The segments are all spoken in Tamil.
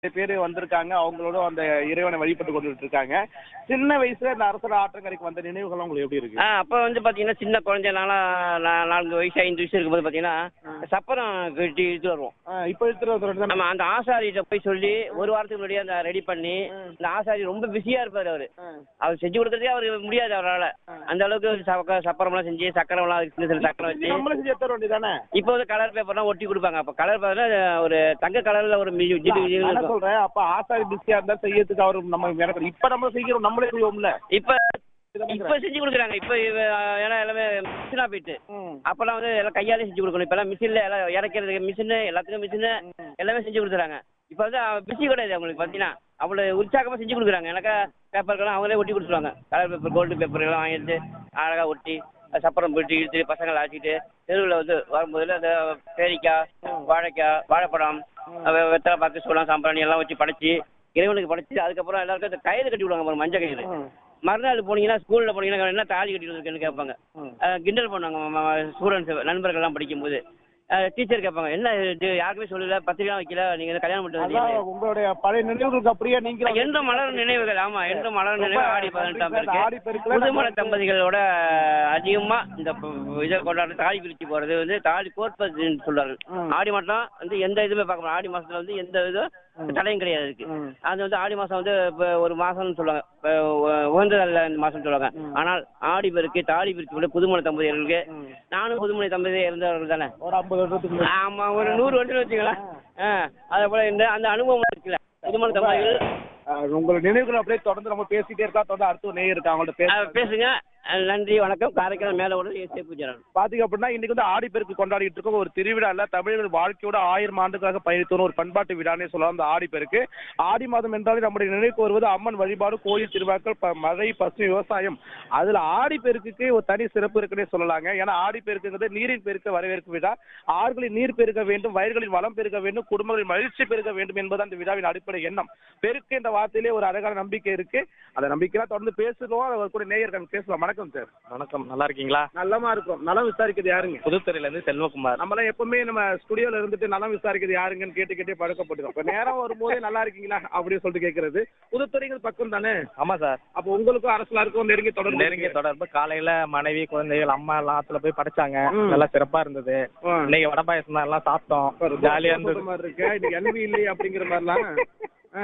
நிறைய பேர் வந்திருக்காங்க அவங்களோட அந்த இறைவனை வழிபட்டு கொண்டுட்டு இருக்காங்க சின்ன வயசுல இந்த அரசர் ஆற்றங்கரைக்கு வந்த நினைவுகள் உங்களுக்கு எப்படி இருக்கு ஆ அப்போ வந்து பார்த்தீங்கன்னா சின்ன குழந்தைனால நான்கு வயசு ஐந்து வயசு இருக்கும்போது பார்த்தீங்கன்னா சப்பரம் கட்டி இழுத்து வருவோம் ஆ, இப்ப இருக்கிறது நம்ம அந்த ஆசாரிகிட்ட போய் சொல்லி ஒரு வாரத்துக்கு முன்னாடியே அந்த ரெடி பண்ணி இந்த ஆசாரி ரொம்ப பிஸியாக இருப்பார் அவர் அவர் செஞ்சு கொடுக்கறதே அவருக்கு முடியாது அவரால் அந்த அளவுக்கு சக்க சப்பரம்லாம் செஞ்சு சக்கரம்லாம் அதுக்கு சின்ன சின்ன சக்கரம் வச்சு நம்மளும் செஞ்சு எடுத்துட வேண்டியதானே இப்போ வந்து கலர் பேப்பர்லாம் ஒட்டி கொடுப்பாங்க அப்போ கலர் பேப்பர்ல ஒரு தங்க கலரில் ஒரு மிஜி ஜிகு ஜிகுன்னு நான் இருக்கும் சொல்றேன் அப்ப ஆசாரி பிஸியா இருந்தா செய்யறதுக்கு அவரு நம்ம எனக்கு இப்ப நம்ம செய்கிறோம் நம்மளே செய்வோம்ல இப்போ இப்போ செஞ்சு கொடுக்குறாங்க இப்போ ஏன்னா எல்லாமே மிஷினாக போயிட்டு ம். அப்போல்லாம் வந்து எல்லாம் கையாலே செஞ்சு கொடுக்கணும் இப்போல்லாம் மிஷினில் எல்லாம் இறக்கிறதுக்கு மிஷினு எல்லாத்துக்கும் மிஷினு எல்லாமே செஞ்சு கொடுக்குறாங்க இப்போ வந்து பிஸி கிடையாது அவங்களுக்கு பார்த்தீங்கன்னா அவ்வளோ உற்சாகமாக செஞ்சு கொடுக்குறாங்க எனக்கு பேப்பர்கள்லாம் அவங்களே ஒட்டி கொடுத்துருவாங்க கலர் பேப்பர் கோல்டு பேப்பர் எல்லாம் வாங்கிட்டு அழகாக ஒட்டி அது சப்பரம் போட்டு இழுத்து பசங்களை அழைச்சிட்டு தெருவில் வந்து வரும்போது அந்த பேரிக்காய் வாழைக்காய் வாழைப்பழம் வெ- வெத்தலை பாக்கு சோளம் சாம்பிராணி எல்லாம் வச்சு படைச்சி இறைவனுக்கு படைச்சி அதுக்கப்புறம் எல்லாருக்கும் அந்த கயிறு கட்டி விடுவாங்க பாருங்க, மஞ்சள் கயிறு மறுநாள் போனீங்கன்னா ஸ்கூலில் போனீங்கன்னா என்ன தாலி கட்டி இருக்கேன்னு கேட்பாங்க அஹ் கிண்டல் பண்ணுவாங்க ஸ்டூடெண்ட்ஸ் நண்பர்கள்லாம் படிக்கும்போது டீச்சர் கேட்பாங்க என்ன இது யாருக்குமே சொல்லல பத்திரிக்கை வைக்கல நீங்க இந்த கல்யாணம் பண்ணிட்டு அதான் வந்தீங்க உங்களுடைய பழைய நினைவுகளுக்கு அப்படியே நீங்க எந்த மலர் நினைவுகள் ஆமா எந்த மலர் நினைவு ஆடி பதினெட்டாம் ரொம்ப ஆடி இருக்கு பெருக்குல புதுமண நம்ம- தம்பதிகளோட அதிகமா இந்த ப- இதை கொண்டாடுற தாலி பிரிச்சு போறது வந்து தாலி கோர்ப்பதுன்னு சொல்றாங்க ம். ஆடி மாசம் வந்து எந்த இதுவுமே பார்க்க முடியாது ஆடி மாசத்துல வந்து எந்த இதுவும் தடையும் கிடையாது இருக்கு ம். அது வந்து ஆடி மாசம் வந்து இப்ப ஒரு மாசம்னு சொல்லுவாங்க இப்ப உ- உகந்த நல்ல இந்த மாசம் சொல்லுவாங்க ஆனால் ஆடி பெருக்கு தாலி பிரிச்சு போட புதுமண தம்பதிகளுக்கு நானும் புதுமண தம்பதி இருந்தவர்கள் தானே ஒரு ஐம்பது வருஷத்துக்கு முன்னாடி. ஆமா ஒரு நூறு வருஷம் வச்சுக்கலாம் அதே போல இந்த அந்த அனுபவம் இருக்குல்ல புதுமண தம்பதிகள் அஹ், உங்களோட நினைவுகள் அப்படியே தொடர்ந்து நம்ம பேசிட்டே இருக்கா தொடர்ந்து அடுத்து ஒரு நேயர் இருக்கா அவங்கள்ட்ட அஹ், பேச பேசுங்க அஹ், நன்றி வணக்கம் காரைக்கால் மேல கூட ஏசி பூஜை பாத்தீங்க அப்படின்னா இன்னைக்கு வந்து ஆடிப்பெருக்கு கொண்டாடிட்டு இருக்கோம் ஒரு திருவிழால தமிழர்கள் வாழ்க்கையோட ஆயிரம் ஆண்டுகளாக பயணித்தோம் ஒரு பண்பாட்டு விழானே சொல்லலாம் அந்த ஆடிப்பெருக்கு ஆடி மாதம் என்றாலே நம்முடைய நினைவுக்கு வருவது அம்மன் வழிபாடு கோயில் திருவிழாக்கள் ப- மழை பசு விவசாயம் அதுல ஆடிப்பெருக்குக்கு ஒரு தனி சிறப்பு இருக்குன்னே சொல்லலாங்க ஏன்னா ஆடிப்பெருக்குங்கிறது நீரின் பெருக்க வரவேற்கும் விழா ஆறுகளின் நீர் பெருக்க வேண்டும் வயல்களின் வளம் பெருக்க வேண்டும் குடும்பங்களின் மகிழ்ச்சி பெருக்க வேண்டும் என்பது அந்த விழாவின் அடிப்படை எண்ணம் பெருக்கு என்ற வார்த்தையிலே ஒரு அழகான நம்பிக்கை இருக்கு அந்த நம்பிக்கையெல்லாம் தொடர்ந்து பேசுறோம் அதை கூட நேயர்கள் பேசலாம் வணக்கம் சார் வணக்கம் நல்லா இருக்கீங்களா நல்லமா இருக்கும் நலம் விசாரிக்கிறது யாருங்க புதுத்துறையில இருந்து செல்வகுமார் நம்மளாம் எப்பவுமே நம்ம ஸ்டுடியோல இருந்துட்டு நலம் விசாரிக்கிறது யாருங்கன்னு கேட்டு கேட்டே பழக்கப்பட்டுரும் இப்ப நேரம் வரும்போதே நல்லா இருக்கீங்களா அப்படின்னு சொல்லிட்டு கேட்கறது புதுத்துறைகள் பக்கம் தானே ஆமா சார் அப்ப உங்களுக்கும் அரசலாருக்கும் நெருங்கி தொடர்பு நெருங்கிய தொடர்பு காலையில மனைவி குழந்தைகள் அம்மா எல்லாம் ஆத்துல போய் படைச்சாங்க ம். நல்லா சிறப்பா இருந்தது ஆ. இன்னைக்கு வடை பாயசம் தான் எல்லாம் சாப்பிட்டோம் ஜாலியா இருந்தது மாதிரி இருக்கு இன்னைக்கு என்வி இல்லையே அப்படிங்கிற மாதிரிலாம் ஆ.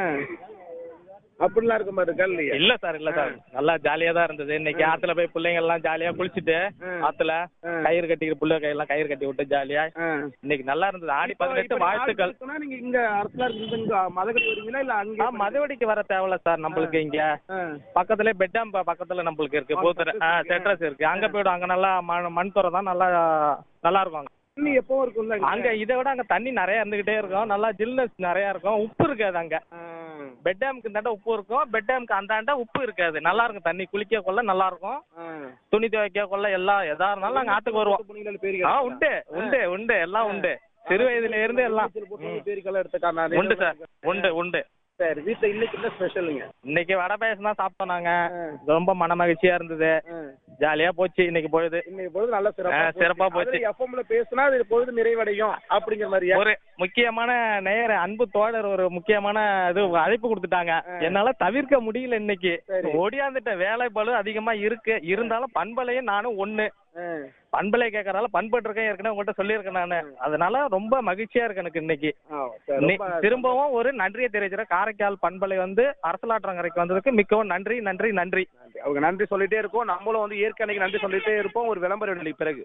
அப்படிலாம் இருக்க மாதிரி இருக்கா இல்லையா இல்ல சார் இல்ல சார் நல்லா ஜாலியா தான் இருந்தது இன்னைக்கு ஆத்துல போய் பிள்ளைங்க எல்லாம் ஜாலியா குளிச்சுட்டு ஆ. ஆத்துல ஆ. கயிறு கட்டிக்கிற பிள்ளை கையெல்லாம் கயிறு கட்டி விட்டு ஜாலியா ஆ. இன்னைக்கு நல்லா இருந்தது ஆடி இப்ப- பதினெட்டு இப்ப வாழ்த்துக்கள் நாளைக்கு சொன்னா நீங்க இங்க அரசலார் இங்க மதகடி வருவீங்களா இல்ல ஆ, அங்க மதுவடிக்கு வர தேவையில்ல சார் நம்மளுக்கு இங்க ஆ. பக்கத்துல பெட்டாம் பக்கத்துல நம்மளுக்கு இருக்கு ஆ, பூத்துறை ஆ பக்கத்துல இருக்கு. செட்ரஸ் இருக்கு அங்க போயிடும் அங்க நல்லா மண் மண் துறை தான் நல்லா நல்லா இருக்கும் அங்க. தண்ணி எப்பவும் இருக்கும்ல அங்க இதை விட அங்க தண்ணி நிறைய இருந்துகிட்டே இருக்கும் நல்லா ஜில்னஸ் நிறைய இருக்கும் உப்பு இருக்காது அங்க ஆ. பெட் டேமுக்கு இந்தாண்ட உப்பு இருக்கும் பெட் டேமுக்கு அந்தாண்ட உப்பு இருக்காது நல்லா இருக்கும் தண்ணி குளிக்க கொள்ள நல்லா இருக்கும் ஆ. துணி துவைக்க கொள்ள எல்லாம் எதா இருந்தாலும் நாங்க ஆத்துக்கு வருவோம் புனிதல் பேரு ஆ உண்டு உண்டு உண்டு எல்லாம் உண்டு சிறு வயதுல இருந்து எல்லாம் ம். பேருக்கெல்லாம் எடுத்துக்காங்க உண்டு சார் உண்டு உண்டு சரி வீட்டுல இன்னைக்கு என்ன ஸ்பெஷலுங்க இன்னைக்கு வடை பாயசம் தான் சாப்பிட்டோம் நாங்க ரொம்ப மன மகிழ்ச்சியா இருந்தது ஜாலியா போச்சு இன்னைக்கு பொழுது இன்னைக்கு பொழுது நல்ல சிறப்பா ஆ, சிறப்பா போச்சு. எஃப்எம்ல பேசினா அது பொழுது நிறைவடையும் அப்படிங்கிற மாதிரியா ஒரு முக்கியமான நேயர் அன்பு தோழர் ஒரு முக்கியமான இது அழைப்பு கொடுத்துட்டாங்க என்னால தவிர்க்க முடியல இன்னைக்கு சரி. ஓடியாந்துட்ட வேலை பளு அதிகமா இருக்கு இருந்தாலும் பண்பலையும் நானும் ஒண்ணு ஆ. பண்பலை கேட்கறதால பண்பட்டு இருக்கேன் ஏற்கனவே உங்கள்கிட்ட சொல்லியிருக்கேன் நானு அதனால ரொம்ப மகிழ்ச்சியா இருக்கு எனக்கு இன்னைக்கு ஆ, சரி, நி- ரொம்ப திரும்பவும் ஒரு நன்றியை தெரிவிக்கிறேன் காரைக்கால் பண்பலை வந்து அரசலாற்றங்கரைக்கு வந்ததுக்கு மிகவும் நன்றி நன்றி நன்றி நன்றி. அவங்க நன்றி சொல்லிட்டே இருக்கோம் நம்மளும் வந்து இயற்கைக்கு நன்றி சொல்லிட்டே இருப்போம் ஒரு விளம்பர இடைவெளி பிறகு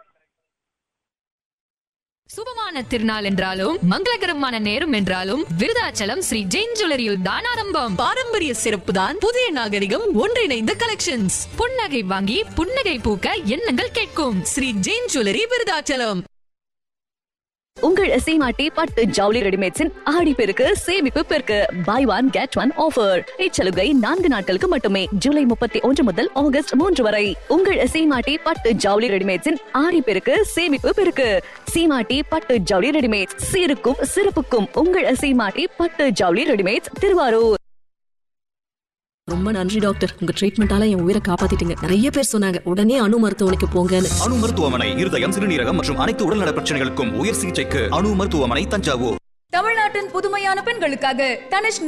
சுபமான திருநாள் என்றாலும் மங்களகரமான நேரம் என்றாலும் விருதாச்சலம் ஸ்ரீ ஜெயின் ஜுவல்லரியில் தான் ஆரம்பம் பாரம்பரிய சிறப்பு தான் புதிய நாகரிகம் ஒன்றிணைந்த கலெக்ஷன்ஸ் புன்னகை வாங்கி புன்னகை பூக்க எண்ணங்கள் கேட்கும் ஸ்ரீ ஜெயின் ஜுவல்லரி விருதாச்சலம் உங்கள் சீமாட்டி பட்டு ஜவுளி ரெடிமேட்ஸின் ஆடி பெருக்கு சேமிப்பு பெருக்கு buy one get one offer இச்சலுகை நான்கு நாட்களுக்கு மட்டுமே ஜூலை முப்பத்தி ஒன்று முதல் ஆகஸ்ட் மூன்று வரை உங்கள் சீமாட்டி பட்டு ஜவுளி ரெடிமேட்ஸின் ஆடி பெருக்கு சேமிப்பு பெருக்கு சீமாட்டி பட்டு ஜவுளி ரெடிமேட்ஸ் சீருக்கும் சிறப்புக்கும் உங்கள் சீமாட்டி பட்டு ஜவுளி ரெடிமேட்ஸ் திருவாரூர் ரொம்ப நன்றி டாக்டர் உங்க ட்ரீட்மெண்டால என் உயிரை காப்பாத்திட்டீங்க நிறைய பேர் சொன்னாங்க உடனே அணு மருத்துவமனைக்கு போங்கன்னு அணு மருத்துவமனை இருதயம் சிறுநீரகம் மற்றும் அனைத்து உடல்நல பிரச்சனைகளுக்கும் உயர் சிகிச்சைக்கு அணு மருத்துவமனை தஞ்சாவூர் தமிழ்நாட்டின் புதுமையான பெண்களுக்காக தனிஷ்